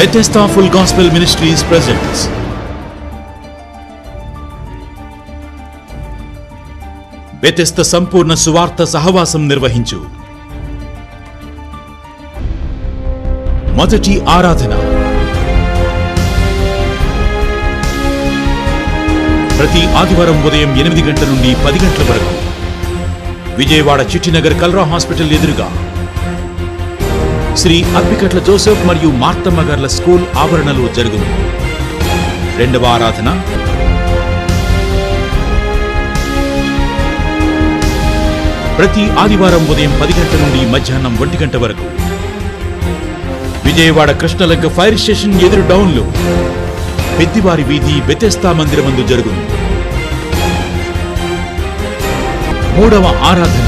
Bethesda Full Gospel Ministries presents Bethesda సంపూర్ణ సువార్త సహవాసం నిర్వహించు మొదటి ఆరాధన ప్రతి ఆదివారం ఉదయం ఎనిమిది గంటల నుండి పది గంటల వరకు విజయవాడ చిట్టినగర్ కల్రా హాస్పిటల్ ఎదురుగా శ్రీ అప్పికట్ల జోసెఫ్ మరియు మార్తమ్మ గార్ల స్కూల్ ఆవరణలో జరుగును రెండవ ఆరాధన ప్రతి ఆదివారం ఉదయం పది గంటల నుండి మధ్యాహ్నం ఒంటి గంట వరకు విజయవాడ కృష్ణలంక ఫైర్ స్టేషన్ ఎదురు డౌన్లో పెద్దివారి వీధి బెతెస్తా మందిరమందు జరుగును మూడవ ఆరాధన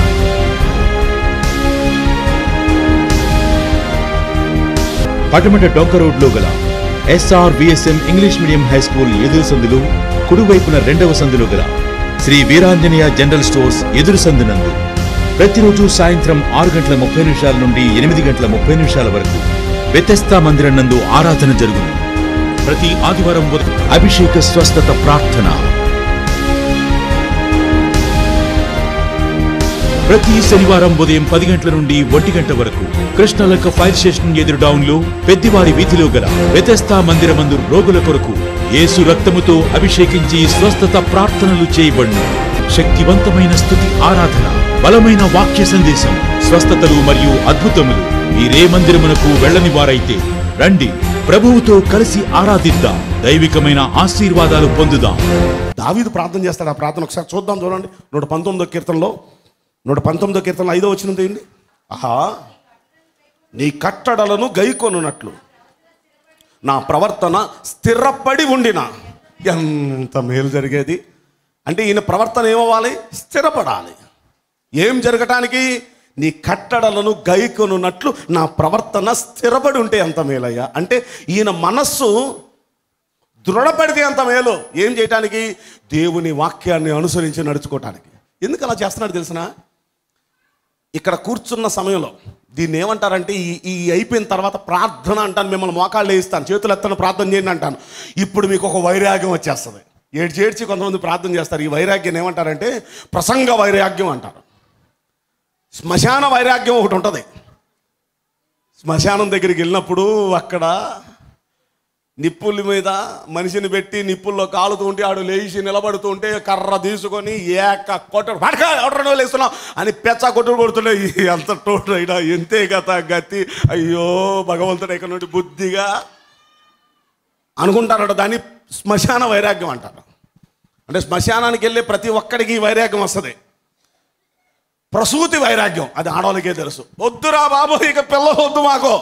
పటమట డొంక రోడ్లో గల SR VSM English medium high school ఎదురు సందులు కుడివైపున రెండవ సందులో గల శ్రీ వీరాంజనేయ జనరల్ స్టోర్స్ ఎదురు సందునందు ప్రతిరోజు సాయంత్రం ఆరు గంటల ముప్పై నిమిషాల నుండి ఎనిమిది గంటల ముప్పై నిమిషాల వరకు వ్యతస్థా మందిరం నందు ఆరాధన జరుగును ప్రతి ఆదివారం ఉదయం అభిషేక స్వస్థత ప్రార్థన ప్రతి శనివారం ఉదయం పది గంటల నుండి ఒంటి గంట వరకు కృష్ణలక్క ఫైర్ స్టేషన్ ఎదురు డౌన్లో పెద్దివారి వీధిలో గల వ్యతస్థా మందిరమందు రోగుల కొరకు యేసు రక్తముతో అభిషేకించి స్వస్థత ప్రార్థనలు చేయబడును శక్తివంతమైన స్థుతి ఆరాధన బలమైన వాక్య సందేశం స్వస్థతలు మరియు అద్భుతములు మీరే మందిరమునకు వెళ్ళని వారైతే రండి ప్రభువుతో కలిసి ఆరాధిద్దాం దైవికమైన ఆశీర్వాదాలు పొందుదాం దావీదు ప్రార్థన చేస్తాడు ఆ ప్రార్థన ఒకసారి చూద్దాం చూడండి నూట పంతొమ్మిదో కీర్తనలో నూట పంతొమ్మిదో కీర్తనలో ఐదో వచ్చిన ఏంటి ఆహా నీ కట్టడలను గైకొనున్నట్లు నా ప్రవర్తన స్థిరపడి ఉండిన ఎంత మేలు జరిగేది అంటే ఈయన ప్రవర్తన ఏమవ్వాలి స్థిరపడాలి ఏం జరగటానికి నీ కట్టడలను గైకొనున్నట్లు నా ప్రవర్తన స్థిరపడి ఉంటే ఎంత మేలయ్యా అంటే ఈయన మనస్సు దృఢపడితే అంత మేలు ఏం చేయటానికి దేవుని వాక్యాన్ని అనుసరించి నడుచుకోవటానికి ఎందుకు అలా చేస్తున్నాడు తెలిసిన ఇక్కడ కూర్చున్న సమయంలో దీన్ని ఏమంటారంటే ఈ ఈ అయిపోయిన తర్వాత ప్రార్థన అంటాను మిమ్మల్ని మోకాళ్ళు వేయిస్తాను చేతులు ఎత్తను ప్రార్థన చేయండి అంటాను ఇప్పుడు మీకు ఒక వైరాగ్యం వచ్చేస్తుంది ఏడ్చి ఏడ్చి కొంతమంది ప్రార్థన చేస్తారు ఈ వైరాగ్యం ఏమంటారంటే ప్రసంగ వైరాగ్యం అంటారు శ్మశాన వైరాగ్యం ఒకటి ఉంటుంది శ్మశానం దగ్గరికి వెళ్ళినప్పుడు అక్కడ నిప్పుల మీద మనిషిని పెట్టి నిప్పుల్లో కాలుతూ ఉంటే ఆడు లేచి నిలబడుతూ ఉంటే కర్ర తీసుకొని ఏక కొట్టడు పడక ఎవడో లేస్తున్నావు అని పెచ్చ కొట్టుడు కొడుతుండే ఎంత టోటు అయినా ఎంతే గత గతి అయ్యో భగవంతుడు ఇక్కడ నుండి బుద్ధిగా అనుకుంటారట దాన్ని శ్మశాన వైరాగ్యం అంటారు అంటే శ్మశానానికి వెళ్ళే ప్రతి ఒక్కడికి ఈ వైరాగ్యం వస్తుంది ప్రసూతి వైరాగ్యం అది ఆడవాళ్ళకే తెలుసు వద్దురా బాబు ఇక పిల్ల వద్దు మాకు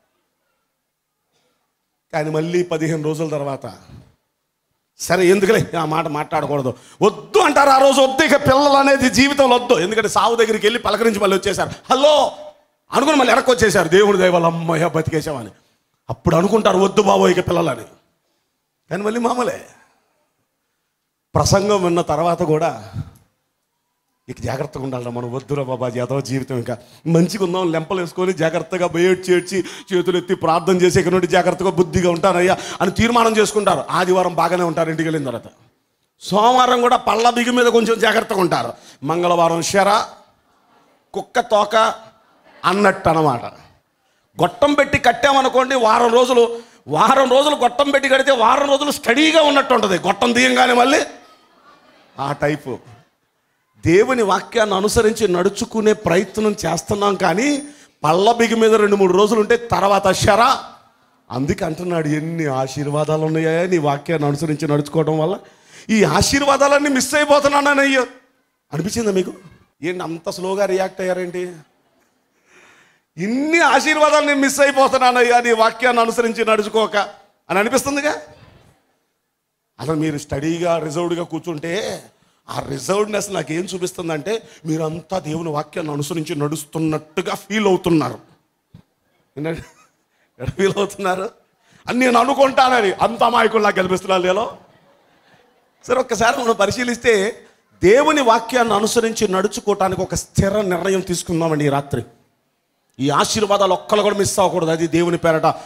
కానీ మళ్ళీ పదిహేను రోజుల తర్వాత సరే ఎందుకులే ఆ మాట మాట్లాడకూడదు వద్దు అంటారు ఆ రోజు వద్దు ఇక పిల్లలు అనేది జీవితంలో వద్దు ఎందుకంటే సావు దగ్గరికి వెళ్ళి పలకరించి మళ్ళీ వచ్చేసారు హలో అనుకుని మళ్ళీ వెనక్కి వచ్చేసారు దేవుడి దయవల్ల అమ్మయ్య బతికేసామని అప్పుడు అనుకుంటారు వద్దు బాబో ఇక పిల్లలని కానీ మళ్ళీ మామూలే ప్రసంగం విన్న తర్వాత కూడా ఇక జాగ్రత్తగా ఉండాలి మనం వద్దురా బాబా యాదవ జీవితం ఇంకా మంచిగా ఉందాం లెంపలు వేసుకొని జాగ్రత్తగా బయట చేర్చి చేతులు ఎత్తి ప్రార్థన చేసి ఇక్కడ నుండి జాగ్రత్తగా బుద్ధిగా ఉంటానయ్యా అని తీర్మానం చేసుకుంటారు ఆదివారం బాగానే ఉంటారు ఇంటికి వెళ్ళిన తర్వాత సోమవారం కూడా పళ్ళ బిగి మీద కొంచెం జాగ్రత్తగా ఉంటారు మంగళవారం శర కుక్క తోక అన్నట్టు అన్నమాట గొట్టం పెట్టి కట్టామనుకోండి వారం రోజులు వారం రోజులు గొట్టం పెట్టి కడితే వారం రోజులు స్టడీగా ఉన్నట్టు ఉంటుంది గొట్టం తీయంగానే మళ్ళీ ఆ టైపు దేవుని వాక్యాన్ని అనుసరించి నడుచుకునే ప్రయత్నం చేస్తున్నాం కానీ పళ్ళ బిగి మీద రెండు మూడు రోజులు ఉంటే తర్వాత శర అందుకే అంటున్నాడు ఎన్ని ఆశీర్వాదాలు ఉన్నాయా నీ వాక్యాన్ని అనుసరించి నడుచుకోవడం వల్ల ఈ ఆశీర్వాదాలన్నీ మిస్ అయిపోతున్నాను అయ్యో అనిపించిందా మీకు ఏంటి అంత స్లోగా రియాక్ట్ అయ్యారేంటి ఇన్ని ఆశీర్వాదాలు నేను మిస్ అయిపోతున్నానయ్యా నీ వాక్యాన్ని అనుసరించి నడుచుకోక అని అనిపిస్తుందిగా అసలు మీరు స్టడీగా రిజర్వ్డ్గా కూర్చుంటే ఆ రిజర్వ్డ్నెస్ నాకు ఏం చూపిస్తుందంటే మీరంతా దేవుని వాక్యాన్ని అనుసరించి నడుస్తున్నట్టుగా ఫీల్ అవుతున్నారు ఏంటంటే ఎక్కడ ఫీల్ అవుతున్నారు అని నేను అనుకుంటానని అంత అమాయకుల్లా కనిపిస్తున్నాను నేను సరే ఒక్కసారి మనం పరిశీలిస్తే దేవుని వాక్యాన్ని అనుసరించి నడుచుకోవటానికి ఒక స్థిర నిర్ణయం తీసుకుందామండి ఈ రాత్రి ఈ ఆశీర్వాదాలు ఒక్కరు కూడా మిస్ అవ్వకూడదు అది దేవుని పేరట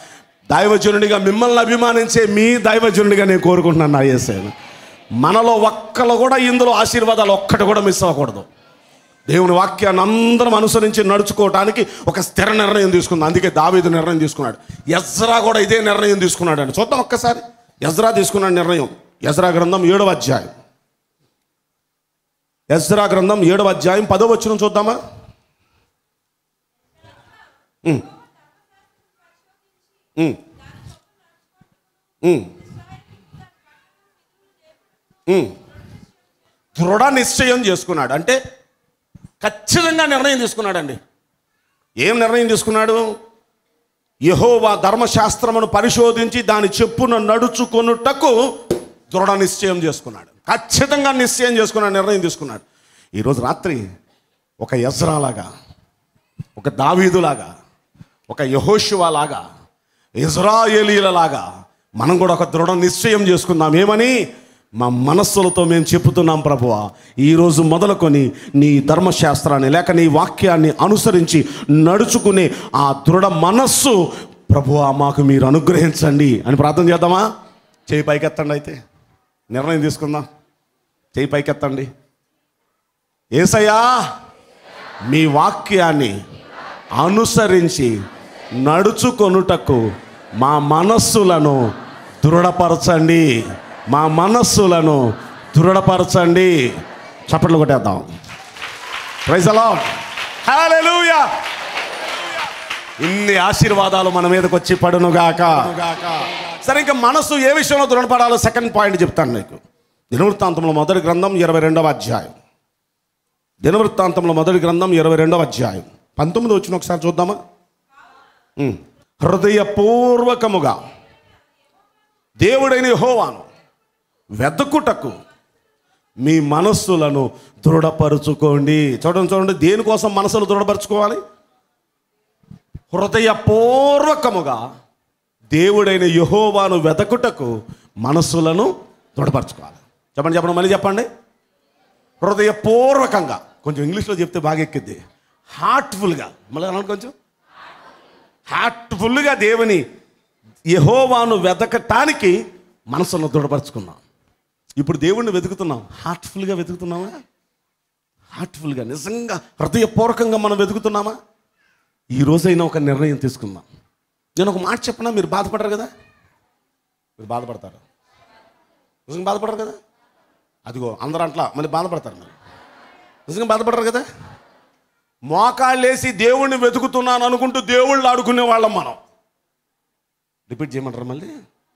దైవజనుడిగా మిమ్మల్ని అభిమానించే మీ దైవజనుడిగా నేను కోరుకుంటున్నాను నా యేసయ్యను మనలో ఒక్కలు కూడా ఇందులో ఆశీర్వాదాలు ఒక్కటి కూడా మిస్ అవ్వకూడదు దేవుని వాక్యాన్ని అందరం అనుసరించి నడుచుకోవటానికి ఒక స్థిర నిర్ణయం తీసుకుంది అందుకే దావీదు నిర్ణయం తీసుకున్నాడు ఎజ్రా కూడా ఇదే నిర్ణయం తీసుకున్నాడు అండి చూద్దాం ఒక్కసారి ఎజ్రా తీసుకున్నాడు నిర్ణయం ఎజ్రా గ్రంథం ఏడవ అధ్యాయం ఎజ్రా గ్రంథం ఏడవ అధ్యాయం పదో వచ్చిన చూద్దామా ఉమ్. ఉమ్. ఉమ్. ఉమ్. దృఢ నిశ్చయం చేసుకున్నాడు అంటే ఖచ్చితంగా నిర్ణయం తీసుకున్నాడండి ఏం నిర్ణయం తీసుకున్నాడు యహోవా ధర్మశాస్త్రమును పరిశోధించి దాని చెప్పున నడుచుకొనుటకు దృఢ నిశ్చయం చేసుకున్నాడు ఖచ్చితంగా నిశ్చయం చేసుకున్నాడు నిర్ణయం తీసుకున్నాడు ఈరోజు రాత్రి ఒక యజ్రాలాగా ఒక దావీదులాగా ఒక యహోశివాలాగా ఇజ్రాయేలీలలాగా మనం కూడా ఒక దృఢ నిశ్చయం చేసుకుందాం ఏమని మా మనస్సులతో మేము చెప్పుతున్నాం ప్రభువా ఈరోజు మొదలుకొని నీ ధర్మశాస్త్రాన్ని లేక నీ వాక్యాన్ని అనుసరించి నడుచుకునే ఆ దృఢ మనస్సు ప్రభువా మాకు మీరు అనుగ్రహించండి అని ప్రార్థన చేద్దామా చేయి పైకెత్తండి అయితే నిర్ణయం తీసుకుందాం చేయి పైకెత్తండి ఏసయ్యా మీ వాక్యాన్ని అనుసరించి నడుచుకొనుటకు మా మనస్సులను దృఢపరచండి మా మనస్సులను దృఢపరచండి చప్పట్లు కొట్టేద్దాం ప్రైజ్ అలా హల్లెలూయా ఇన్ని ఆశీర్వాదాలు మన మీదకి వచ్చి పడునుగాక సరే ఇంకా మనస్సు ఏ విషయంలో దృఢపడాలో సెకండ్ పాయింట్ చెప్తాను నీకు దినవృత్తాంతంలో మొదటి గ్రంథం ఇరవై రెండవ అధ్యాయం దినవృత్తాంతంలో మొదటి గ్రంథం ఇరవై రెండవ అధ్యాయం పంతొమ్మిది వచ్చిన ఒకసారి చూద్దామా ఉమ్. హృదయపూర్వకముగా దేవుడైన యెహోవాను వెతుకుటకు మీ మనస్సులను దృఢపరుచుకోండి చూడండి చూడండి దేనికోసం మనసులు దృఢపరచుకోవాలి హృదయపూర్వకముగా దేవుడైన యహోవాను వెతకుటకు మనస్సులను దృఢపరచుకోవాలి చెప్పండి చెప్పండి మళ్ళీ చెప్పండి హృదయపూర్వకంగా కొంచెం ఇంగ్లీష్లో చెప్తే బాగా ఎక్కిద్ది హార్ట్ఫుల్గా మళ్ళీ అనండి కొంచెం హార్ట్ఫుల్గా దేవుని యహోవాను వెతకటానికి మనసును దృఢపరచుకున్నాం ఇప్పుడు దేవుణ్ణి వెతుకుతున్నాం హార్ట్ఫుల్గా వెతుకుతున్నామా హార్ట్ఫుల్గా నిజంగా హృదయపూర్వకంగా మనం వెతుకుతున్నామా ఈ రోజైనా ఒక నిర్ణయం తీసుకుందాం నేను ఒక మాట చెప్పనా మీరు బాధపడరు కదా మీరు బాధపడతారు నిజంగా బాధపడరు కదా అదిగో అందరూ అట్లా మళ్ళీ బాధపడతారు మీరు నిజంగా బాధపడరు కదా మోకాళ్ళేసి దేవుణ్ణి వెతుకుతున్నాను అనుకుంటూ దేవుళ్ళు ఆడుకునే వాళ్ళం మనం రిపీట్ చేయమంటారు మళ్ళీ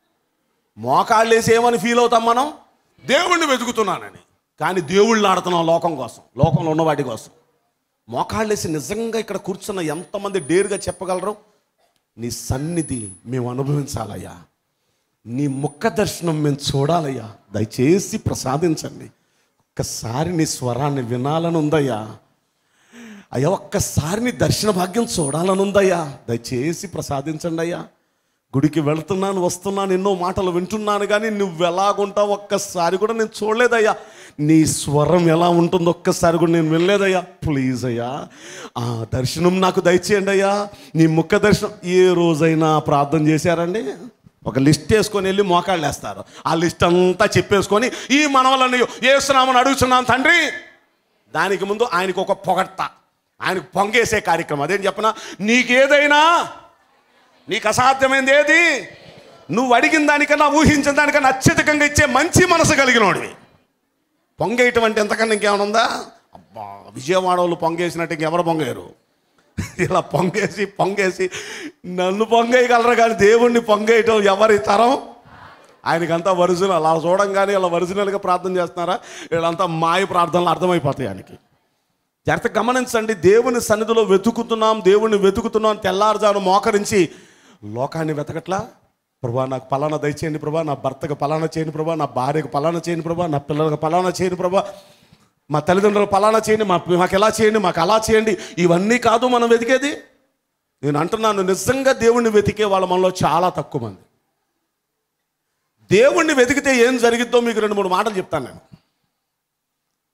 మోకాళ్ళేసి ఏమని ఫీల్ అవుతాం మనం దేవుణ్ణి వెతుకుతున్నానని కానీ దేవుళ్ళు ఆడుతున్నాం లోకం కోసం లోకంలో ఉన్న వాటి కోసం మోకాళ్ళేసి నిజంగా ఇక్కడ కూర్చున్న ఎంతమంది డేరుగా చెప్పగలరు నీ సన్నిధి మేము అనుభవించాలయ్యా నీ ముఖ దర్శనం మేము చూడాలయ్యా దయచేసి ప్రసాదించండి ఒక్కసారి నీ స్వరాన్ని వినాలని ఉందయ్యా అయ్యా ఒక్కసారి నీ దర్శన భాగ్యం చూడాలని ఉందయ్యా దయచేసి ప్రసాదించండి అయ్యా గుడికి వెళ్తున్నాను వస్తున్నాను ఎన్నో మాటలు వింటున్నాను కానీ నువ్వు ఎలాగుంటావు ఒక్కసారి కూడా నేను చూడలేదయ్యా నీ స్వరం ఎలా ఉంటుందో ఒక్కసారి కూడా నేను వినలేదయ్యా ప్లీజ్ అయ్యా ఆ దర్శనం నాకు దయచేయండి అయ్యా నీ ముఖ దర్శనం ఏ రోజైనా ప్రార్థన చేశారండి ఒక లిస్ట్ వేసుకొని వెళ్ళి మోకాళ్ళు వేస్తారు ఆ లిస్ట్ అంతా చెప్పేసుకొని ఈ మనవలని ఏసునామని అడుగుతున్నాను తండ్రి దానికి ముందు ఆయనకు ఒక పొగడ్త ఆయనకు పొంగేసే కార్యక్రమం అదేం చెప్పనా నీకేదైనా నీకు అసాధ్యమైంది ఏది నువ్వు అడిగిన దానికన్నా ఊహించిన దానికన్నా అత్యధికంగా ఇచ్చే మంచి మనసు కలిగినోడివి పొంగేయటం అంటే ఎంతకన్నా ఇంకేమైనా ఉందా అబ్బా విజయవాడ వాళ్ళు పొంగేసినట్టు ఇంకెవరు పొంగేరు ఇలా పొంగేసి పొంగేసి నన్ను పొంగేయగలరు కానీ దేవుణ్ణి పొంగేయటం ఎవరి తరం ఆయనకంతా ఒరిజినల్ అలా చూడంగానే ఇలా ఒరిజినల్గా ప్రార్థన చేస్తున్నారా వీళ్ళంతా మాయ ప్రార్థనలు అర్థమైపోతాయి ఆయనకి జాగ్రత్త గమనించండి దేవుని సన్నిధిలో వెతుకుతున్నాం దేవుణ్ణి వెతుకుతున్నాం తెల్లారుజాను మోకరించి లోకాన్ని వెతకట్లా ప్రభా నాకు పలానా దయచేయండి ప్రభా నా భర్తకు పలానా చేయండి ప్రభా నా భార్యకు పలానా చేయండి ప్రభా నా పిల్లలకు పలానా చేయండి ప్రభా మా తల్లిదండ్రులకు పలానా చేయండి మా మాకు ఎలా చేయండి మాకు అలా చేయండి ఇవన్నీ కాదు మనం వెతికేది నేను అంటున్నాను నిజంగా దేవుణ్ణి వెతికే వాళ్ళ మనలో చాలా తక్కువ మంది దేవుణ్ణి వెతికితే ఏం జరిగిద్దో మీకు రెండు మూడు మాటలు చెప్తాను నేను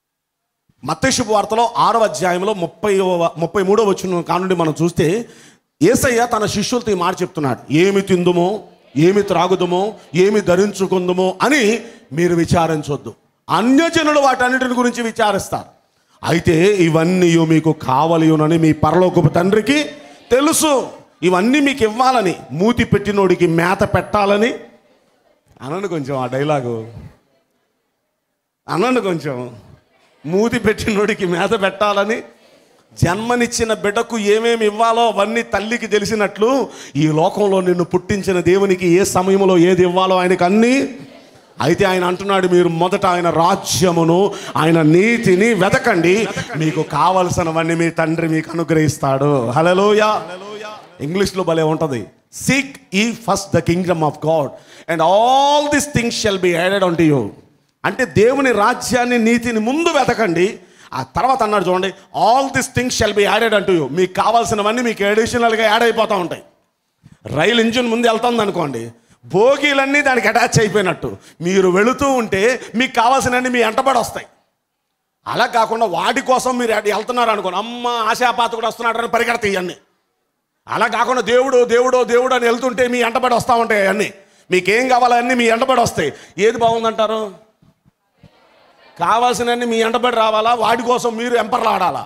మత్తేషుపు వార్తలో ఆరవ అధ్యాయంలో ముప్పై ముప్పై మూడో వచ్చిన కానుండి మనం చూస్తే ఏసయ్య తన శిష్యులతో ఈ మాట చెప్తున్నాడు ఏమి తిందుమో ఏమి త్రాగుదమో ఏమి ధరించుకుందుమో అని మీరు విచారించొద్దు అన్యజనులు వాటన్నిటిని గురించి విచారిస్తారు అయితే ఇవన్నీ మీకు కావలియునని మీ పరలోకపు తండ్రికి తెలుసు ఇవన్నీ మీకు ఇవ్వాలని మూతి పెట్టినోడికి మేత పెట్టాలని అనండి కొంచెం ఆ డైలాగు అనండి కొంచెం మూతి పెట్టినోడికి మేత పెట్టాలని జన్మనిచ్చిన బిడ్డకు ఏమేమి ఇవ్వాలో అవన్నీ తల్లికి తెలిసినట్లు ఈ లోకంలో నిన్ను పుట్టించిన దేవునికి ఏ సమయంలో ఏది ఇవ్వాలో ఆయనకు అన్నీ అయితే ఆయన అంటున్నాడు మీరు మొదట ఆయన రాజ్యమును ఆయన నీతిని వెతకండి మీకు కావలసినవన్నీ మీ తండ్రి మీకు అనుగ్రహిస్తాడు హలలోయ ఇంగ్లీష్లో భలే ఉంటుంది seek ye first the kingdom of God and all this things shall be added unto you అంటే దేవుని రాజ్యాన్ని నీతిని ముందు వెతకండి ఆ తర్వాత అన్నాడు చూడండి all this things shall be added అంటూ యూ మీకు కావాల్సినవన్నీ మీకు అడిషనల్గా యాడ్ అయిపోతూ ఉంటాయి రైలు ఇంజిన్ ముందు వెళ్తుంది అనుకోండి బోగీలన్నీ దానికి అటాచ్ అయిపోయినట్టు మీరు వెళుతూ ఉంటే మీకు కావాల్సినవన్నీ మీ ఎంటబడి వస్తాయి అలా కాకుండా వాటి కోసం మీరు అటు వెళ్తున్నారు అనుకోండి అమ్మ ఆశాపాత కూడా వస్తున్నాడు అని పరిగెడతాయి ఇవన్నీ అలా కాకుండా దేవుడు దేవుడు దేవుడు అని వెళ్తుంటే మీ ఎంటబడి వస్తూ ఉంటాయి అవన్నీ మీకేం కావాలో అన్నీ మీ ఎంటబడి వస్తాయి ఏది బాగుందంటారు కావాల్సినన్ని మీ ఎంటబడి రావాలా వాటి కోసం మీరు ఎంపర్లాడాలా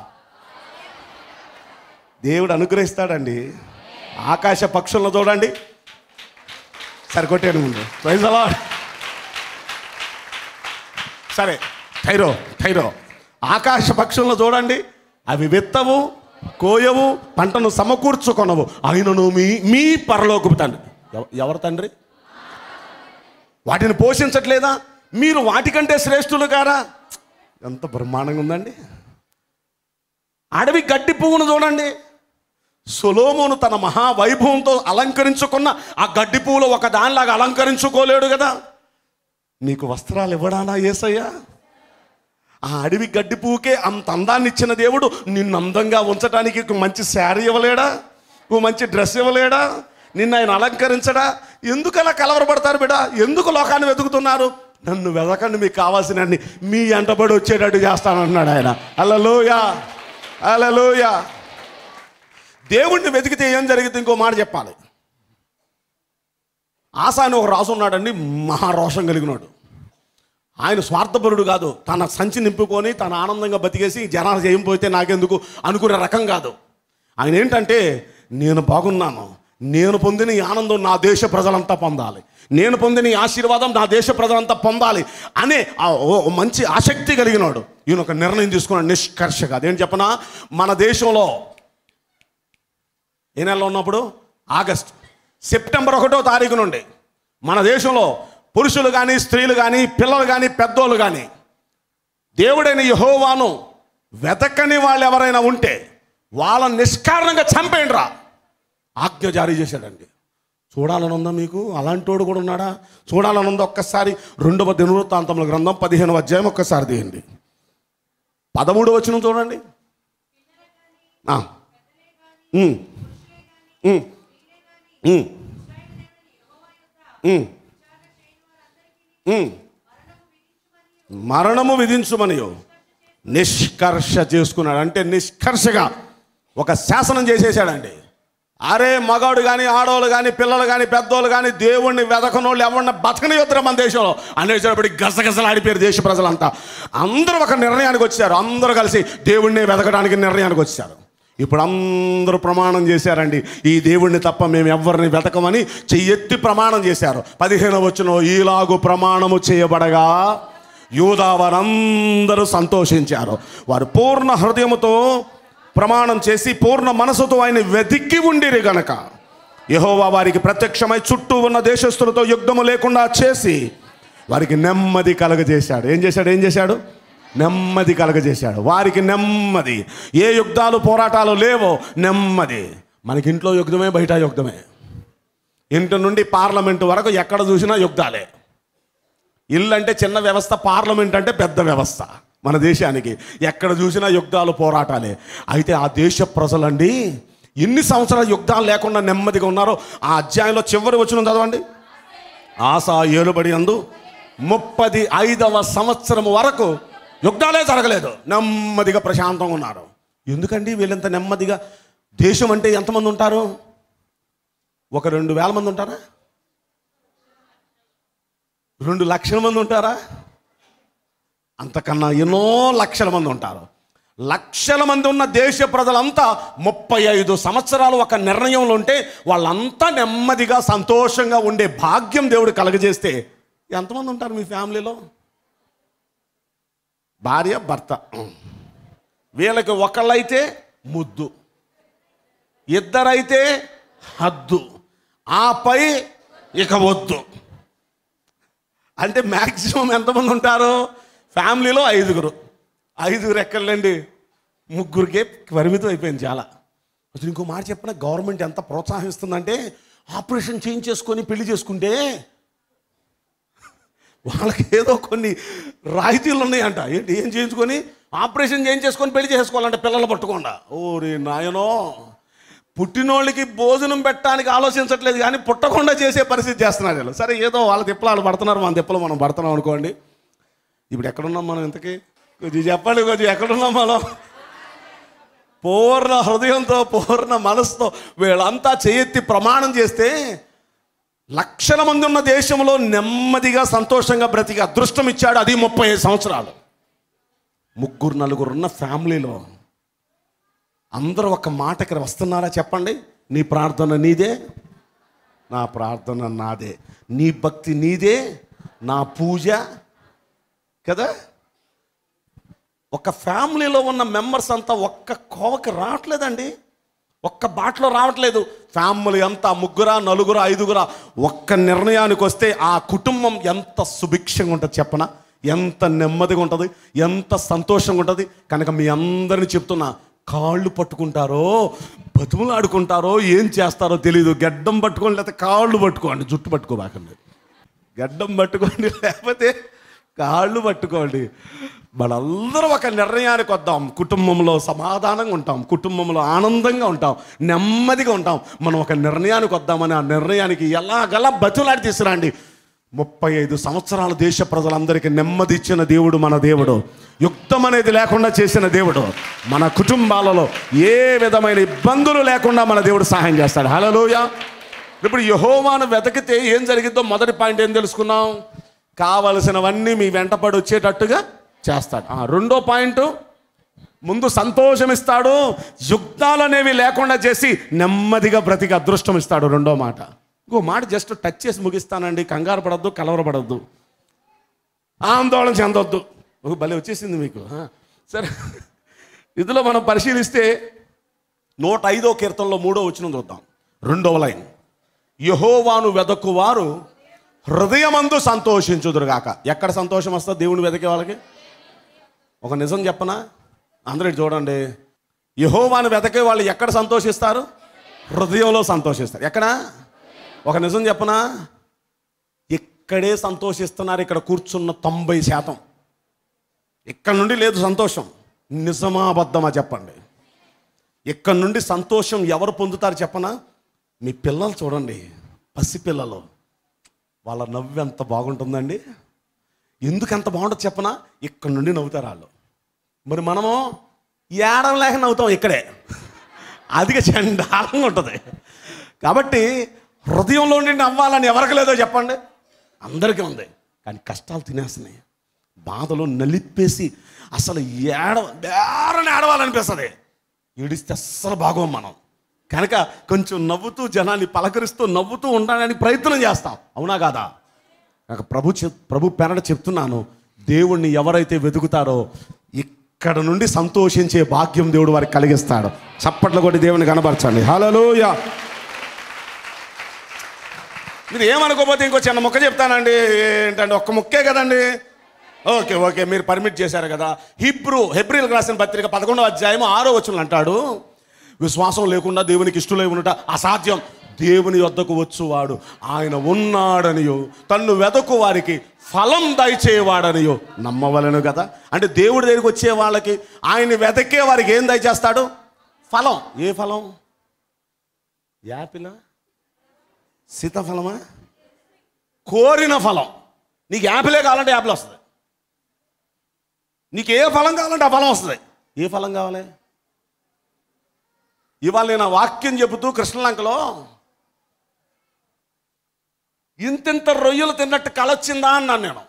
దేవుడు అనుగ్రహిస్తాడండి ఆకాశ పక్షులను చూడండి సరికొట్టాను ముందు ప్రైజ్ అలా సరే థైరో థైరో ఆకాశ పక్షులను చూడండి అవి విత్తవు కోయవు పంటను సమకూర్చుకొనవు అయినను మీ మీ పరలోకపు తండ్రి ఎవ- ఎవరు తండ్రి వాటిని పోషించట్లేదా మీరు వాటికంటే శ్రేష్ఠులు కారా ఎంత బ్రహ్మాండంగా ఉందండి అడవి గడ్డి పువ్వును చూడండి సొలోమోను తన మహావైభవంతో అలంకరించుకున్న ఆ గడ్డి పువ్వులు ఒక దానిలాగా అలంకరించుకోలేడు కదా నీకు వస్త్రాలు ఇవ్వడానా ఏసయ్యా ఆ అడవి గడ్డి పువ్వుకే అంత అందాన్ని ఇచ్చిన దేవుడు నిన్ను అందంగా ఉంచడానికి ఒక మంచి శారీ ఇవ్వలేడా ఓ మంచి డ్రెస్ ఇవ్వలేడా నిన్ను ఆయన అలంకరించడా ఎందుకు అలా కలవరపడతారు బిడ ఎందుకు లోకాన్ని వెతుకుతున్నారు నన్ను వెతకండి మీకు కావాల్సినన్ని మీ ఎంటబడి వచ్చేటట్టు చేస్తానన్నాడు ఆయన అలలోయా అలలోయా దేవుణ్ణి వెతికితే ఏం జరిగింది ఇంకో మాట చెప్పాలి ఆశ అని ఒక రాజు ఉన్నాడండి మహారోషం కలిగినాడు ఆయన స్వార్థపరుడు కాదు తన సంచి నింపుకొని తన ఆనందంగా బతికేసి జనాలు చేయకపోతే నాకెందుకు అనుకునే రకం కాదు ఆయన ఏంటంటే నేను బాగున్నాను నేను పొందిన ఈ ఆనందం నా దేశ ప్రజలంతా పొందాలి నేను పొందిన ఈ ఆశీర్వాదం నా దేశ ప్రజలంతా పొందాలి అనే ఆ ఓ- ఓ మంచి ఆసక్తి కలిగినాడు ఈయన ఒక నిర్ణయం తీసుకున్నాడు నిష్కర్షగా అదేంటి చెప్పనా మన దేశంలో ఏ నెలలో ఉన్నప్పుడు ఆగస్ట్ సెప్టెంబర్ ఒకటో తారీఖు నుండి మన దేశంలో పురుషులు కానీ స్త్రీలు కానీ పిల్లలు కానీ పెద్దోళ్ళు కానీ దేవుడైన యహోవాను వెతకని వాళ్ళు ఎవరైనా ఉంటే వాళ్ళని నిష్కారణంగా చంపేయండి రా ఆజ్ఞ జారీ చేశాడండి చూడాలని ఉందా మీకు అలాంటోడు కూడా ఉన్నాడా చూడాలని ఉందా ఒక్కసారి రెండవ దినవృత్తాంతముల గ్రంథం పదిహేనవ అధ్యాయం ఒక్కసారి తీయండి పదమూడు వచ్చిన చూడండి ఆ. ఉమ్. ఉమ్. ఉమ్. ఉమ్. ఉమ్. మరణము విధించుమనియో నిష్కర్ష చేసుకున్నాడు అంటే నిష్కర్షగా ఒక శాసనం చేసేసాడండి అరే మగాడు కానీ ఆడవాళ్ళు కానీ పిల్లలు కానీ పెద్దోళ్ళు కానీ దేవుణ్ణి వెదకనోళ్ళు ఎవరిని బతకని యుద్ధం మన దేశంలో అనేసేటప్పటికి గసగసలు ఆడిపోయారు దేశ ప్రజలంతా అందరూ ఒక నిర్ణయానికి వచ్చారు అందరూ కలిసి దేవుణ్ణి వెతకడానికి నిర్ణయానికి వచ్చారు ఇప్పుడు అందరూ ప్రమాణం చేశారండి ఈ దేవుణ్ణి తప్ప మేము ఎవరిని వెతకమని చెయ్యెత్తి ప్రమాణం చేశారు పదిహేను వచ్చిన ఈలాగు ప్రమాణము చేయబడగా యూదా వారందరూ సంతోషించారు వారు పూర్ణ హృదయముతో ప్రమాణం చేసి పూర్ణ మనసుతో ఆయన వెతికి ఉండిరి గనక యెహోవా వారికి ప్రత్యక్షమై చుట్టూ ఉన్న దేశస్తులతో యుద్ధము లేకుండా చేసి వారికి నెమ్మది కలగజేశాడు ఏం చేశాడు ఏం చేశాడు నెమ్మది కలగజేశాడు వారికి నెమ్మది ఏ యుద్ధాలు పోరాటాలు లేవో నెమ్మది మనకి ఇంట్లో యుద్ధమే బయట యుద్ధమే ఇంటి నుండి పార్లమెంటు వరకు ఎక్కడ చూసినా యుద్ధాలే ఇల్లు అంటే చిన్న వ్యవస్థ పార్లమెంట్ అంటే పెద్ద వ్యవస్థ మన దేశానికి ఎక్కడ చూసినా యుద్ధాలు పోరాటాలే అయితే ఆ దేశ ప్రజలండి ఎన్ని సంవత్సరాల యుద్ధాలు లేకుండా నెమ్మదిగా ఉన్నారో ఆ అధ్యాయంలో చివరి వచ్చిన చదవండి ఆశ ఏలుబడి అందు ముప్పది ఐదవ సంవత్సరం వరకు యుద్ధాలే జరగలేదు నెమ్మదిగా ప్రశాంతంగా ఉన్నారు ఎందుకండి వీళ్ళంత నెమ్మదిగా దేశం అంటే ఎంతమంది ఉంటారు ఒక రెండు వేల మంది ఉంటారా రెండు లక్షల మంది ఉంటారా అంతకన్నా ఎన్నో లక్షల మంది ఉంటారు లక్షల మంది ఉన్న దేశ ప్రజలంతా ముప్పై ఐదు సంవత్సరాలు ఒక నిర్ణయంలో ఉంటే వాళ్ళంతా నెమ్మదిగా సంతోషంగా ఉండే భాగ్యం దేవుడు కలగజేస్తే ఎంతమంది ఉంటారు మీ ఫ్యామిలీలో భార్య భర్త వీళ్ళకి ఒకళ్ళైతే ముద్దు ఇద్దరైతే హద్దు ఆపై ఇక వద్దు అంటే మ్యాక్సిమం ఎంతమంది ఉంటారు ఫ్యామిలీలో ఐదుగురు ఐదుగురు ఎక్కర్లేండి ముగ్గురికే పరిమితం అయిపోయింది చాలా అసలు ఇంకో మాట చెప్పిన గవర్నమెంట్ ఎంత ప్రోత్సాహిస్తుందంటే ఆపరేషన్ చేయించేసుకొని పెళ్లి చేసుకుంటే వాళ్ళకి ఏదో కొన్ని రాయితీలు ఉన్నాయంట ఏంటి ఏం చేయించుకొని ఆపరేషన్ చేయించేసుకొని పెళ్లి చేసుకోవాలంటే పిల్లలు పట్టుకోండా ఓరి నాయనో పుట్టినోళ్ళకి భోజనం పెట్టడానికి ఆలోచించట్లేదు కానీ పుట్టకుండా చేసే పరిస్థితి చేస్తున్నారు వీళ్ళు సరే ఏదో వాళ్ళ తిప్పలు వాళ్ళు పడుతున్నారు మన తిప్పలు మనం పడుతున్నాం అనుకోండి ఇప్పుడు ఎక్కడున్నాం మనం ఇంతకీ కొద్దిగా చెప్పండి కొద్దిగా ఎక్కడున్నాం మనం పూర్ణ హృదయంతో పూర్ణ మనసుతో వీళ్ళంతా చేయెత్తి ప్రమాణం చేస్తే లక్షల మంది ఉన్న దేశంలో నెమ్మదిగా సంతోషంగా బ్రతికి అదృష్టం ఇచ్చాడు అది ముప్పై ఐదు సంవత్సరాలు ముగ్గురు నలుగురు ఉన్న ఫ్యామిలీలో అందరూ ఒక మాట ఇక్కడ వస్తున్నారా చెప్పండి నీ ప్రార్థన నీదే నా ప్రార్థన నాదే నీ భక్తి నీదే నా పూజ కదా ఒక ఫ్యామిలీలో ఉన్న మెంబర్స్ అంతా ఒక్క కోవకి రావట్లేదండి ఒక్క బాటలో రావట్లేదు ఫ్యామిలీ అంతా ముగ్గురా నలుగురా ఐదుగురా ఒక్క నిర్ణయానికి వస్తే ఆ కుటుంబం ఎంత సుభిక్షంగా ఉంటుంది చెప్పనా ఎంత నెమ్మదిగా ఉంటుంది ఎంత సంతోషంగా ఉంటుంది కనుక మీ అందరిని చెప్తున్నా కాళ్ళు పట్టుకుంటారో బతుములు ఆడుకుంటారో ఏం చేస్తారో తెలియదు గడ్డం పట్టుకోండి లేకపోతే కాళ్ళు పట్టుకోండి జుట్టు పట్టుకోబాకండి గడ్డం పట్టుకోండి లేకపోతే కాళ్ళు పట్టుకోండి మనందరం ఒక నిర్ణయానికి వద్దాం కుటుంబంలో సమాధానంగా ఉంటాం కుటుంబంలో ఆనందంగా ఉంటాం నెమ్మదిగా ఉంటాం మనం ఒక నిర్ణయానికి వద్దామని ఆ నిర్ణయానికి ఎలాగలా బతులాడి తీసుకురండి ముప్పై ఐదు సంవత్సరాల దేశ ప్రజలందరికీ నెమ్మది ఇచ్చిన దేవుడు మన దేవుడు యుక్తం అనేది లేకుండా చేసిన దేవుడు మన కుటుంబాలలో ఏ విధమైన ఇబ్బందులు లేకుండా మన దేవుడు సహాయం చేస్తాడు హలోయ ఇప్పుడు యహోవాను వెతికితే ఏం జరిగిద్దో మొదటి పాయింట్ ఏం తెలుసుకున్నాం కావలసినవన్నీ మీ వెంటపడి వచ్చేటట్టుగా చేస్తాడు ఆ, రెండో పాయింట్ ముందు సంతోషం ఇస్తాడు యుద్ధాలు అనేవి లేకుండా చేసి నెమ్మదిగా బ్రతికి అదృష్టం ఇస్తాడు రెండో మాట ఇంకో మాట జస్ట్ టచ్ చేసి ముగిస్తానండి కంగారు పడద్దు కలవరపడద్దు ఆందోళన చెందొద్దు ఒక భలే వచ్చేసింది మీకు ఆ, సరే ఇందులో మనం పరిశీలిస్తే నూట ఐదో కీర్తనలో మూడో వచ్చిన చూద్దాం రెండవ లైన్ యహోవాను వెదకువారు హృదయమందు సంతోషించుదురుగాక ఎక్కడ సంతోషం వస్తుంది దేవుని వెతికే వాళ్ళకి ఒక నిజం చెప్పనా అందరూ ఇటు చూడండి యహోవాను వెతకే వాళ్ళు ఎక్కడ సంతోషిస్తారు హృదయంలో సంతోషిస్తారు ఎక్కడ ఒక నిజం చెప్పనా ఇక్కడే సంతోషిస్తున్నారు ఇక్కడ కూర్చున్న తొంభై శాతం ఇక్కడ నుండి లేదు సంతోషం నిజమా అబద్ధమా చెప్పండి ఇక్కడ నుండి సంతోషం ఎవరు పొందుతారు చెప్పనా మీ పిల్లలు చూడండి పసిపిల్లలు వాళ్ళ నవ్వు ఎంత బాగుంటుందండి ఎందుకు ఎంత బాగుంటుంది చెప్పనా ఇక్కడ నుండి నవ్వుతారు వాళ్ళు మరి మనము ఏడం లేక నవ్వుతాం ఇక్కడే అదిగా చండాలంగా ఉంటుంది కాబట్టి హృదయంలో నుండి నవ్వాలని ఎవరికి లేదో చెప్పండి అందరికీ ఉంది కానీ కష్టాలు తినేస్తున్నాయి బాధలు నలిపేసి అసలు ఏడ బేరని ఏడవాలనిపిస్తుంది ఏడిస్తే అస్సలు బాగోం మనం కనుక కొంచెం నవ్వుతూ జనాన్ని పలకరిస్తూ నవ్వుతూ ఉండడానికి ప్రయత్నం చేస్తాం అవునా కాదా నాకు ప్రభు చెప్ ప్రభు పెరట చెప్తున్నాను దేవుణ్ణి ఎవరైతే వెతుకుతారో ఇక్కడ నుండి సంతోషించే భాగ్యం దేవుడు వారికి కలిగిస్తాడు చప్పట్లు కొట్టి దేవుని కనబరచండి హలోయ మీరు ఏమనుకోపోతే ఇంకో చిన్న ముక్క చెప్తానండి ఏంటంటే ఒక్క ముక్కే కదండి ఓకే ఓకే మీరు పర్మిట్ చేశారు కదా హిబ్రూ హెబ్రిల్ రాసిన పత్రిక పదకొండవ అధ్యాయం ఆరో వచనం అంటాడు విశ్వాసం లేకుండా దేవునికి ఇష్టలై ఉండట అసాధ్యం దేవుని వద్దకు వచ్చువాడు ఆయన ఉన్నాడనియో తన్ను వెదకు వారికి ఫలం దయచేవాడనియో నమ్మవలను కదా అంటే దేవుడి దగ్గరికి వచ్చే వాళ్ళకి ఆయన వెతకే వారికి ఏం దయచేస్తాడు ఫలం ఏ ఫలం యాపిలా సీతాఫలమా కోరిన ఫలం నీకు యాపిలే కావాలంటే యాపిల్ వస్తుంది నీకు ఏ ఫలం కావాలంటే ఆ ఫలం వస్తుంది ఏ ఫలం కావాలి ఇవాళ నేను ఆ వాక్యం చెబుతూ కృష్ణలంకలో ఇంతింత రొయ్యలు తిన్నట్టు కలొచ్చిందా అన్నాను నేను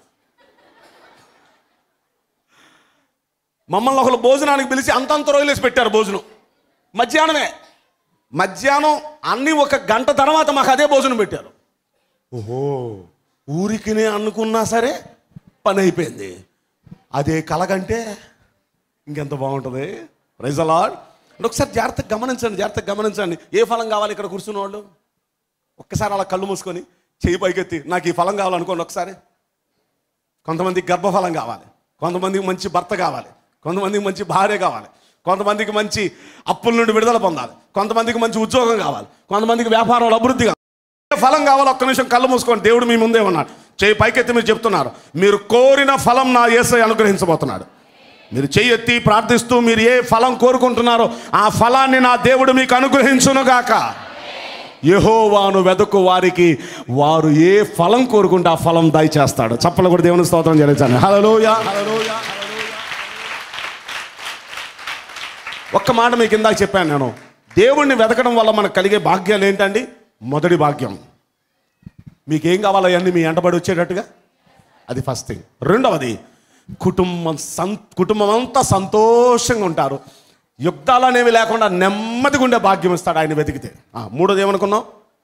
మమ్మల్ని ఒకరు భోజనానికి పిలిచి అంతంత రొయ్యలు వేసి పెట్టారు భోజనం మధ్యాహ్నమే మధ్యాహ్నం అన్ని ఒక గంట తర్వాత మాకు అదే భోజనం పెట్టారు ఓహో ఊరికినే అనుకున్నా సరే పని అయిపోయింది అదే కలగంటే ఇంకెంత బాగుంటుంది రైజలాడ్ అంటే ఒకసారి జాగ్రత్తగా గమనించండి జాగ్రత్తగా గమనించండి ఏ ఫలం కావాలి ఇక్కడ కూర్చున్న వాళ్ళు ఒక్కసారి అలా కళ్ళు మూసుకొని చేయి పైకెత్తి నాకు ఈ ఫలం కావాలనుకోండి ఒకసారి కొంతమందికి గర్భఫలం కావాలి కొంతమందికి మంచి భర్త కావాలి కొంతమందికి మంచి భార్య కావాలి కొంతమందికి మంచి అప్పుల నుండి విడుదల పొందాలి కొంతమందికి మంచి ఉద్యోగం కావాలి కొంతమందికి వ్యాపారంలో అభివృద్ధి కావాలి ఏ ఫలం కావాలి ఒక్క నిమిషం కళ్ళు మూసుకోండి దేవుడు మీ ముందే ఉన్నాడు చేయి పైకెత్తి మీరు చెప్తున్నారు మీరు కోరిన ఫలం నా యేసై అనుగ్రహించబోతున్నాడు మీరు చెయ్యెత్తి ప్రార్థిస్తూ మీరు ఏ ఫలం కోరుకుంటున్నారో ఆ ఫలాన్ని నా దేవుడు మీకు అనుగ్రహించునుగాక యెహోవాను వెదకు వారికి వారు ఏ ఫలం కోరుకుంటే ఆ ఫలం దయచేస్తాడు చప్పలు కూడా దేవుని స్తోత్రం చేయించాను హలోయ ఒక్క మాట మీకు ఇందాక చెప్పాను నేను దేవుణ్ణి వెతకడం వల్ల మనకు కలిగే భాగ్యాలు ఏంటండి మొదటి భాగ్యం మీకేం కావాలో అవన్నీ మీ ఎంటబడి వచ్చేటట్టుగా అది ఫస్ట్ థింగ్ రెండవది కుటుంబం సం కుటుంబం అంతా సంతోషంగా ఉంటారు యుద్ధాలు అనేవి లేకుండా నెమ్మదిగా ఉండే భాగ్యం ఇస్తాడు ఆయన వెతికితే ఆ, మూడోది ఏమనుకున్నాం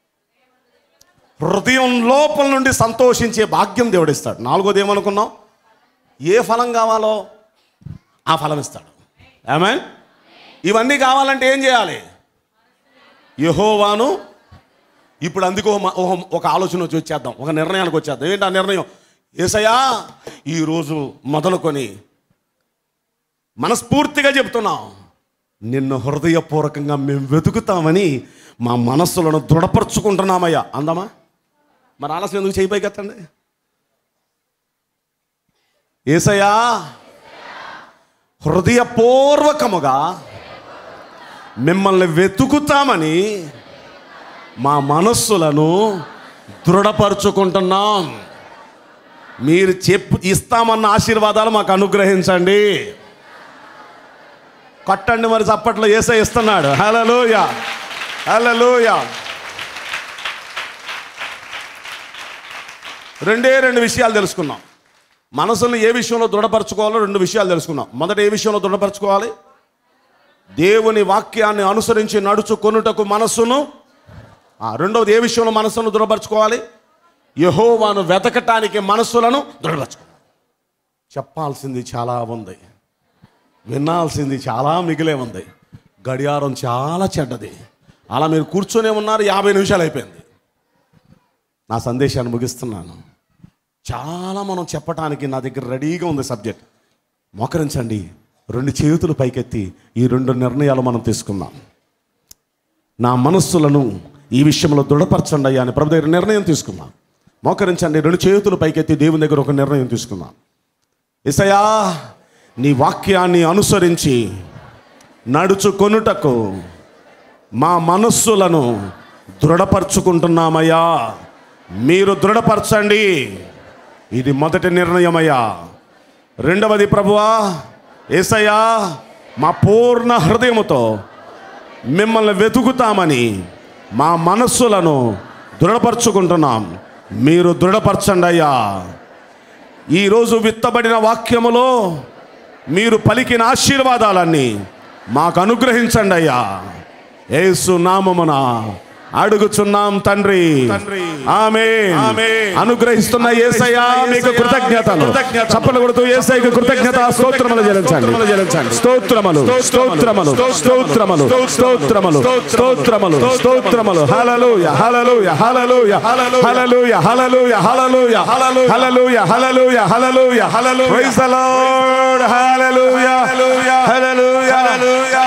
హృదయం లోపల నుండి సంతోషించే భాగ్యం దేవుడు ఇస్తాడు నాలుగోది ఏమనుకున్నాం ఏ ఫలం కావాలో ఆ ఫలం ఇస్తాడు ఆమె ఇవన్నీ కావాలంటే ఏం చేయాలి యహోవాను ఇప్పుడు అందుకు ఒక మ- ఒక- ఒక ఆలోచన వచ్చి వచ్చేద్దాం ఒక నిర్ణయానికి వచ్చేద్దాం ఏంటి ఆ నిర్ణయం ఏసయ్యా ఈరోజు మొదలుకొని మనస్ఫూర్తిగా చెప్తున్నాం నిన్ను హృదయపూర్వకంగా మేము వెతుకుతామని మా మనస్సులను దృఢపరుచుకుంటున్నామయ్యా అందమా మరి ఆలస్యం ఎందుకు చేయి పైకెత్తండి ఏసయ్యా హృదయపూర్వకముగా మిమ్మల్ని వెతుకుతామని మా మనస్సులను దృఢపరుచుకుంటున్నాం మీరు చెప్పు ఇస్తామన్న ఆశీర్వాదాలు మాకు అనుగ్రహించండి కొట్టండి మరి చప్పట్లో ఏసై ఇస్తున్నాడు హలలోయ హలలోయ రెండే రెండు విషయాలు తెలుసుకున్నాం మనసును ఏ విషయంలో దృఢపరచుకోవాలో రెండు విషయాలు తెలుసుకున్నాం మొదట ఏ విషయంలో దృఢపరచుకోవాలి దేవుని వాక్యాన్ని అనుసరించి నడుచుకొనుటకు మనస్సును ఆ, రెండవది ఏ విషయంలో మనస్సును దృఢపరచుకోవాలి యహోవాను వెతకటానికి మనస్సులను దృఢపరచుకోవాలి చెప్పాల్సింది చాలా ఉంది వినాల్సింది చాలా మిగిలే ఉంది గడియారం చాలా చెడ్డది అలా మీరు కూర్చొనే ఉన్నారు యాభై నిమిషాలు అయిపోయింది నా సందేశాన్ని ముగిస్తున్నాను చాలా మనం చెప్పటానికి నా దగ్గర రెడీగా ఉంది సబ్జెక్ట్ మోకరించండి రెండు చేతులు పైకెత్తి ఈ రెండు నిర్ణయాలు మనం తీసుకుందాం నా మనస్సులను ఈ విషయంలో దృఢపరచండి అయ్యా అని ప్రభు దగ్గర నిర్ణయం తీసుకుందాం మోకరించండి రెండు చేతులు పైకెత్తి దేవుని దగ్గర ఒక నిర్ణయం తీసుకుందాం ఇసయా నీ వాక్యాన్ని అనుసరించి నడుచుకొనుటకు మా మనస్సులను దృఢపరచుకుంటున్నామయ్యా మీరు దృఢపరచండి ఇది మొదటి నిర్ణయమయ్యా రెండవది ప్రభువా ఏసయ్యా మా పూర్ణ హృదయముతో మిమ్మల్ని వెతుకుతామని మా మనస్సులను దృఢపరచుకుంటున్నాం మీరు దృఢపరచండి అయ్యా ఈరోజు విత్తబడిన వాక్యములో మీరు పలికిన ఆశీర్వాదాలన్నీ మాకు అనుగ్రహించండి అయ్యా యేసు నామమున అడుగుచున్నాం తండ్రి ఆమె అనుగ్రహిస్తున్న ఏసయ్యా మీకు కృతజ్ఞతలు చప్పలు కొడుతూ ఏసైకి కృతజ్ఞత స్తోత్రములు చెల్లించండి స్తోత్రములు స్తోత్రములు స్తోత్రములు స్తోత్రములు స్తోత్రములు స్తోత్రములు హల్లెలూయా హల్లెలూయా హల్లెలూయా హల్లెలూయా హల్లెలూయా హల్లెలూయా హల్లెలూయా హల్లెలూయా హల్లెలూయా హల్లెలూయా ప్రైజ్ ద లార్డ్ హల్లెలూయా హల్లెలూయా హల్లెలూయా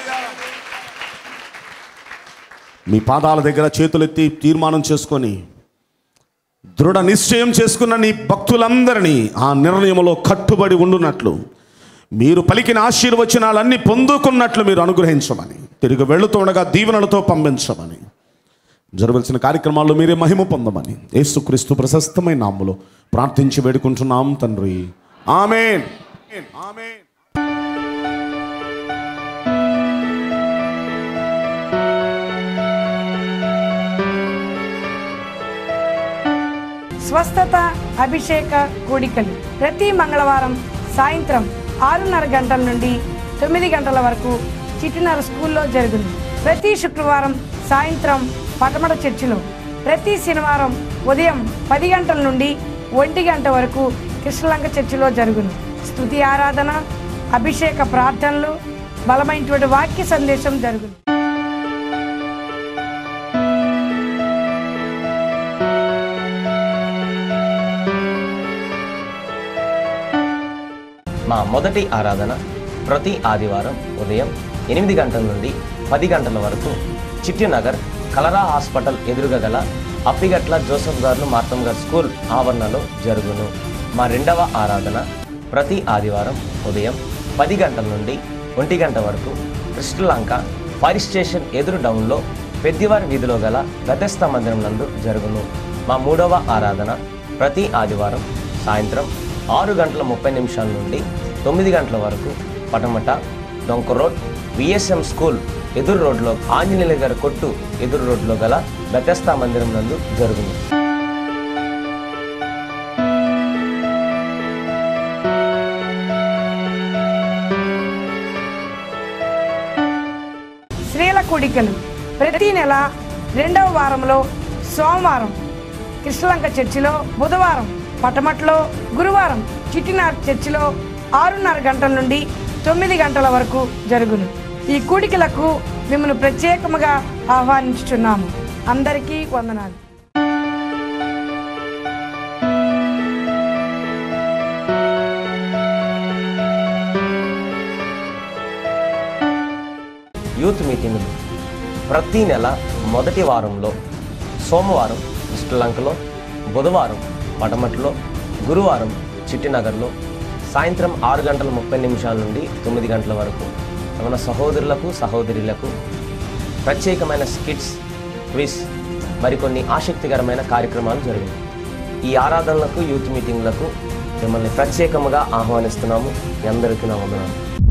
మీ పాదాల దగ్గర చేతులెత్తి తీర్మానం చేసుకొని దృఢ నిశ్చయం చేసుకున్న నీ భక్తులందరినీ ఆ నిర్ణయంలో కట్టుబడి ఉండునట్లు మీరు పలికిన ఆశీర్వచనాలన్నీ పొందుకున్నట్లు మీరు అనుగ్రహించమని తిరిగి వెళుతుండగా దీవెనలతో పంపించమని జరవలసిన కార్యక్రమాల్లో మీరే మహిమ పొందమని యేసుక్రీస్తు ప్రశస్తమైన నామములో ప్రార్థించి వేడుకుంటున్నాం తండ్రి ఆమెన్ ఆమెన్ స్వస్థత అభిషేక కూడికలు ప్రతి మంగళవారం సాయంత్రం ఆరున్నర గంటల నుండి తొమ్మిది గంటల వరకు చిటినర స్కూల్లో జరుగును ప్రతి శుక్రవారం సాయంత్రం పటమట చర్చిలో ప్రతి శనివారం ఉదయం పది గంటల నుండి ఒంటి గంట వరకు కృష్ణలంక చర్చిలో జరుగును స్తుతి ఆరాధన అభిషేక ప్రార్థనలు బలమైనటువంటి వాక్య సందేశం జరుగును మా మొదటి ఆరాధన ప్రతి ఆదివారం ఉదయం ఎనిమిది గంటల నుండి పది గంటల వరకు చిట్టినగర్ కలరా హాస్పిటల్ ఎదురుగా గల అప్పిగట్ల జోసఫ్ గారు మార్తం గారు స్కూల్ ఆవరణలో జరుగును మా రెండవ ఆరాధన ప్రతి ఆదివారం ఉదయం పది గంటల నుండి ఒంటి గంట వరకు కృష్ణలంక ఫైర్ స్టేషన్ ఎదురు డౌన్లో పెద్దివారి వీధిలో గల గతస్థ మందిరం నందు జరుగును మా మూడవ ఆరాధన ప్రతి ఆదివారం సాయంత్రం ఆరు గంటల ముప్పై నిమిషాల నుండి తొమ్మిది గంటల వరకు పటమట డొంక రోడ్ విఎస్ఎం స్కూల్ ఎదురు రోడ్లో ఆంజనేయుల గారి కొట్టు ఎదురు రోడ్లో గల బెతస్తా మందిరం నందు జరుగును స్త్రీల కూడికలు ప్రతి నెల రెండవ వారంలో సోమవారం కృష్ణలంక చర్చిలో బుధవారం పటమట్లో గురువారం చిట్టినార్ చర్చిలో ఆరున్నర గంటల నుండి తొమ్మిది గంటల వరకు జరుగును ఈ కూడికలకు మిమ్మల్ని ప్రత్యేకముగా ఆహ్వానించుచున్నాము అందరికీ వందనాలు యూత్ మీటింగులు ప్రతి నెల మొదటి వారంలో సోమవారం శ్రీలంకలో బుధవారం పటమట్లో గురువారం చిట్టినగర్లో సాయంత్రం ఆరు గంటల ముప్పై నిమిషాల నుండి తొమ్మిది గంటల వరకు మన సహోదరులకు సహోదరులకు ప్రత్యేకమైన స్కిట్స్ క్విజ్ మరికొన్ని ఆసక్తికరమైన కార్యక్రమాలు జరిగాయి ఈ ఆరాధనలకు యూత్ మీటింగ్లకు మిమ్మల్ని ప్రత్యేకముగా ఆహ్వానిస్తున్నాము మీ అందరికీ నా వందనాలు